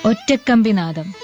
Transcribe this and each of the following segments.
ഒറ്റക്കമ്പിനാദം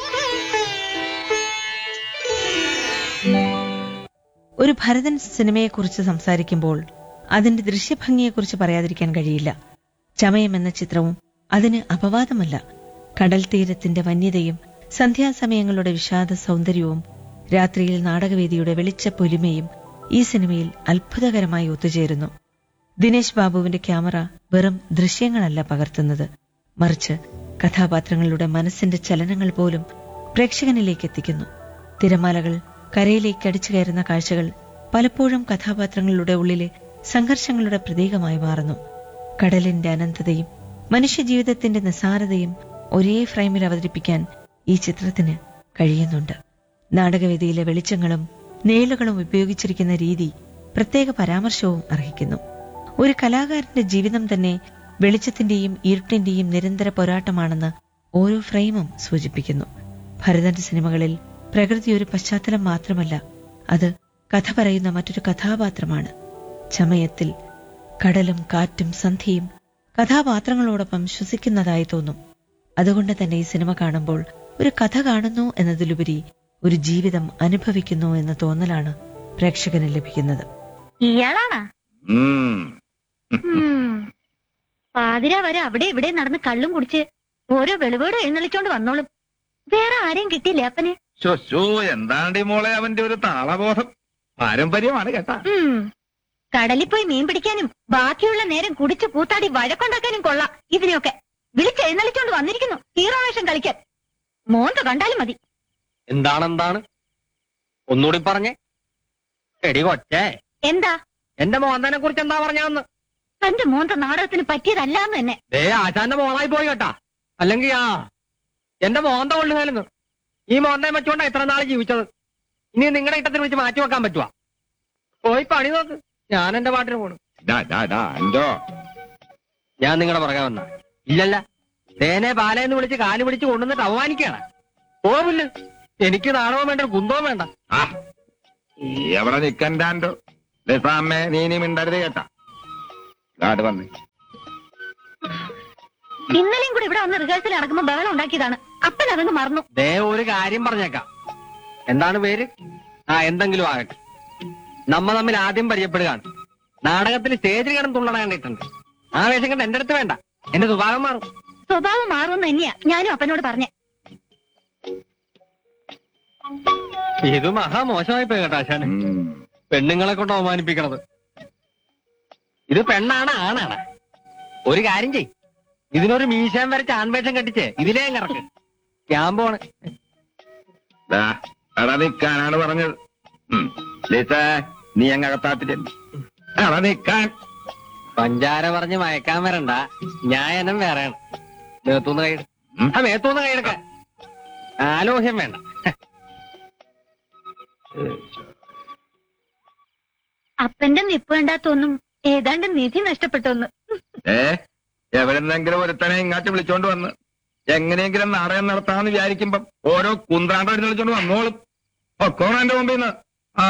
ഒരു ഭരതൻ സിനിമയെക്കുറിച്ച് സംസാരിക്കുമ്പോൾ അതിന്റെ ദൃശ്യഭംഗിയെക്കുറിച്ച് പറയാതിരിക്കാൻ കഴിയില്ല ചമയം എന്ന ചിത്രവും അതിന് അപവാദമല്ല കടൽ തീരത്തിന്റെ വന്യതയും സന്ധ്യാസമയങ്ങളുടെ വിഷാദ സൗന്ദര്യവും രാത്രിയിൽ നാടകവേദിയുടെ വെളിച്ച പൊലിമയും ഈ സിനിമയിൽ അത്ഭുതകരമായി ഒത്തുചേരുന്നു ദിനേശ് ബാബുവിന്റെ ക്യാമറ വെറും ദൃശ്യങ്ങളല്ല പകർത്തുന്നത് മറിച്ച് കഥാപാത്രങ്ങളുടെ മനസ്സിന്റെ ചലനങ്ങൾ പോലും പ്രേക്ഷകനിലേക്ക് എത്തിക്കുന്നു തിരമാലകൾ കരയിലേക്ക് അടിച്ചു കയറുന്ന കാഴ്ചകൾ പലപ്പോഴും കഥാപാത്രങ്ങളുടെ ഉള്ളിലെ സംഘർഷങ്ങളുടെ പ്രതീകമായി മാറുന്നു കടലിന്റെ അനന്തതയും മനുഷ്യജീവിതത്തിന്റെ നിസാരതയും ഒരേ ഫ്രെയിമിൽ അവതരിപ്പിക്കാൻ ഈ ചിത്രത്തിന് കഴിയുന്നുണ്ട് നാടകവേദിയിലെ വെളിച്ചങ്ങളും നേലുകളും ഉപയോഗിച്ചിരിക്കുന്ന രീതി പ്രത്യേക പരാമർശവും അർഹിക്കുന്നു ഒരു കലാകാരന്റെ ജീവിതം തന്നെ വെളിച്ചത്തിന്റെയും ഇരുട്ടിന്റെയും നിരന്തര പോരാട്ടമാണെന്ന് ഓരോ ഫ്രെയിമും സൂചിപ്പിക്കുന്നു ഭരതന്റെ സിനിമകളിൽ പ്രകൃതി ഒരു പശ്ചാത്തലം മാത്രമല്ല അത് കഥ പറയുന്ന മറ്റൊരു കഥാപാത്രമാണ് ചമയത്തിൽ കടലും കാറ്റും സന്ധ്യയും കഥാപാത്രങ്ങളോടൊപ്പം ശ്വസിക്കുന്നതായി തോന്നും അതുകൊണ്ട് തന്നെ ഈ സിനിമ കാണുമ്പോൾ ഒരു കഥ കാണുന്നു എന്നതിലുപരി ഒരു ജീവിതം അനുഭവിക്കുന്നു എന്ന തോന്നലാണ് പ്രേക്ഷകന് ലഭിക്കുന്നത് ഇയാളാണാ ഉം. ഉം. പാതിര വരെ അവിടെ ഇവിടെ നടന്ന് കള്ളും കുടിച്ച് ഓരോ വെളിവേട് എഴുന്നള്ളിച്ചോണ്ട് വന്നോളും വേറെ ആരെയും കിട്ടിയില്ലേ അപ്പന് ശോ, ശോ, എന്താണ്ടി മോളെ അവന്റെ ഒരു താളബോധം പാരമ്പര്യമാണ് കേട്ടാ ഉം. കടലിൽ പോയി മീൻ പിടിക്കാനും ബാക്കിയുള്ള നേരം കുടിച്ച് കൂത്താടി വഴക്കുണ്ടാക്കാനും കൊള്ളാം ഇതിനെയൊക്കെ വിളിച്ചെഴുന്നള്ളിച്ചോണ്ട് വന്നിരിക്കുന്നു ഹീറോ വേഷം കളിക്കാൻ മോന്ത കണ്ടാലും മതി എന്താണ് എന്താണ് ഒന്നുകൂടി പറഞ്ഞേ എടി കൊച്ചേ എന്താ എന്റെ മോന്തനെ കുറിച്ച് എന്താ പറഞ്ഞാന്ന് തന്റെ മോന്ത നാടകത്തിന് പറ്റിയതല്ലാന്ന് തന്നെ ദേ ആശാന്റെ മോളായി പോയി കേട്ടാ അല്ലെങ്കിൽ ആ എന്റെ മോന്ത കൊള്ളുകയെന്ന് ഈ മോന്തയെ വെച്ചോണ്ടാ ഇത്ര നാൾ ജീവിച്ചത് ഇനി നിങ്ങളുടെ ഇട്ടത്തിന് വെച്ച് മാറ്റി വെക്കാൻ പറ്റുവാ പോയി പണി നോക്ക് ഞാൻ എന്റെ പാട്ടിന് പോണു ഡാ, ഡാ, ഡാ, അഞ്ചോ ഞാൻ നിങ്ങളുടെ പുറകെ വന്ന ഇല്ലല്ല തേനെ പാലേന്ന് വിളിച്ച് കാല് പിടിച്ച് കൊണ്ടുവന്നിട്ട് അവമാനിക്കാണ് പോവില്ല എനിക്ക് നാണവും വേണ്ട കുന്തവും വേണ്ട ആ ഈ എവിടെ നിക്കണ്ടാൻഡോ രസാമ്മേ നീ ഇനി മിണ്ടരുത് കേട്ടാ ഇതാട് വന്നേ ഇന്നലെയും കൂടി ഇവിടെ വന്ന് റിഹേഴ്സൽ നടക്കുമ്പോ ബഹളം ഉണ്ടാക്കിയതാണ് അപ്പൻ അതങ്ങ് മറന്നു ദേ ഒരു കാര്യം പറഞ്ഞേക്കാം എന്താണ് പേര് ആ എന്തെങ്കിലും ആകട്ടെ നമ്മ തമ്മിൽ ആദ്യം പരിചയപ്പെടുകയാണ് നാടകത്തിൽ സ്റ്റേജിൽ കിടന്ന് തുള്ളണ കണ്ടിട്ടുണ്ട് ആ വേഷം കണ്ട് എന്റെ അടുത്ത് വേണ്ട എന്റെ സ്വഭാവം മാറും സ്വഭാവം മാറുമെന്ന് തന്നെയാ ഞാനും അപ്പനോട് പറഞ്ഞേ ഇത് മഹാ മോശമായി പോയി കേട്ടോ ആശാന് ഉം. പെണ്ണുങ്ങളെ കൊണ്ട് അവമാനിപ്പിക്കണത് ഇത് പെണ്ണാണ് ആണാണ് ഒരു കാര്യം ചെയ് ഇതിനൊരു മീശം വരച്ച് ആൺവേഷം കെട്ടിച്ച് ഇതിലേ അങ്ങ് ഇറക്ക് ഞാൻ പോണ് ദാ, എടാ നിക്കാനാണ് പറഞ്ഞത് ഉം. ലിസേ നീ അങ്ങകത്താത്തിട്ട് എടാ നിക്കാൻ പഞ്ചാര പറഞ്ഞ് മയക്കാൻ വരണ്ട ന്യായനം വേറെയാണ് മേത്തൂന്ന് കൈ ഉം. ആ മേത്തൂന്ന് കൈയെടുക്ക ആലോഹ്യം വേണ്ട അപ്പന്റെ നിപ്പ് വേണ്ടാത്തൊന്നും ഏതാണ്ട് നിധി നഷ്ടപ്പെട്ടൊന്ന് ഏ എവിടെന്നെങ്കിലും ഒരുത്തനെ ഇങ്ങോട്ട് വിളിച്ചോണ്ട് വന്ന് എങ്ങനെയെങ്കിലും നാടകം നടത്താന്ന് വിചാരിക്കുമ്പം ഓരോ കുന്ത്രാണ്ടം എഴുന്നള്ളിച്ചോണ്ട് വന്നോളും ഒക്കോണം എന്റെ മുമ്പിൽ നിന്ന് ആ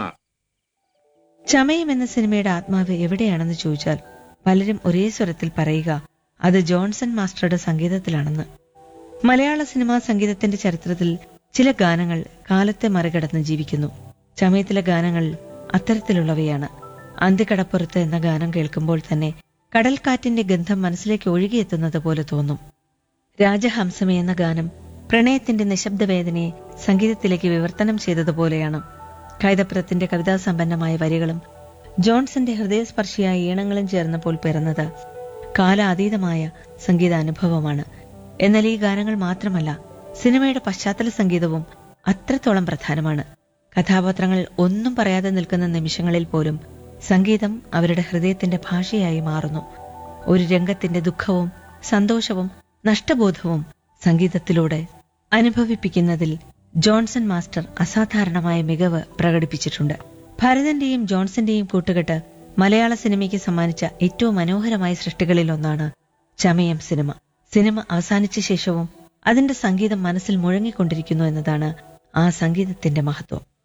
ചമയം എന്ന സിനിമയുടെ ആത്മാവ് എവിടെയാണെന്ന് ചോദിച്ചാൽ പലരും ഒരേ സ്വരത്തിൽ പറയുക അത് ജോൺസൺ മാസ്റ്ററുടെ സംഗീതത്തിലാണെന്ന് മലയാള സിനിമാ സംഗീതത്തിന്റെ ചരിത്രത്തിൽ ചില ഗാനങ്ങൾ കാലത്തെ മറികടന്ന് ജീവിക്കുന്നു ചമയത്തിലെ ഗാനങ്ങൾ അത്തരത്തിലുള്ളവയാണ് അന്തിക്കടപ്പുറത്ത് എന്ന ഗാനം കേൾക്കുമ്പോൾ തന്നെ കടൽക്കാറ്റിന്റെ ഗന്ധം മനസ്സിലേക്ക് ഒഴുകിയെത്തുന്നത് പോലെ തോന്നും രാജഹംസമേ എന്ന ഗാനം പ്രണയത്തിന്റെ നിശബ്ദവേദനയെ സംഗീതത്തിലേക്ക് വിവർത്തനം ചെയ്തതുപോലെയാണ് കൈതപ്രത്തിന്റെ കവിതാസമ്പന്നമായ വരികളും ജോൺസന്റെ ഹൃദയസ്പർശിയായ ഈണങ്ങളും ചേർന്നപ്പോൾ പിറന്നത് കാലാതീതമായ സംഗീതാനുഭവമാണ് എന്നാൽ ഈ ഗാനങ്ങൾ മാത്രമല്ല സിനിമയുടെ പശ്ചാത്തല സംഗീതവും അത്രത്തോളം പ്രധാനമാണ് കഥാപാത്രങ്ങൾ ഒന്നും പറയാതെ നിൽക്കുന്ന നിമിഷങ്ങളിൽ പോലും സംഗീതം അവരുടെ ഹൃദയത്തിന്റെ ഭാഷയായി മാറുന്നു ഒരു രംഗത്തിന്റെ ദുഃഖവും സന്തോഷവും നഷ്ടബോധവും സംഗീതത്തിലൂടെ അനുഭവിപ്പിക്കുന്നതിൽ ജോൺസൺ മാസ്റ്റർ അസാധാരണമായ മികവ് പ്രകടിപ്പിച്ചിട്ടുണ്ട് ഭരതന്റെയും ജോൺസന്റെയും കൂട്ടുകെട്ട് മലയാള സിനിമയ്ക്ക് സമ്മാനിച്ച ഏറ്റവും മനോഹരമായ സൃഷ്ടികളിൽ ഒന്നാണ് ചമയം സിനിമ സിനിമ അവസാനിച്ച ശേഷവും അതിന്റെ സംഗീതം മനസ്സിൽ മുഴങ്ങിക്കൊണ്ടിരിക്കുന്നു എന്നതാണ് ആ സംഗീതത്തിന്റെ മഹത്വം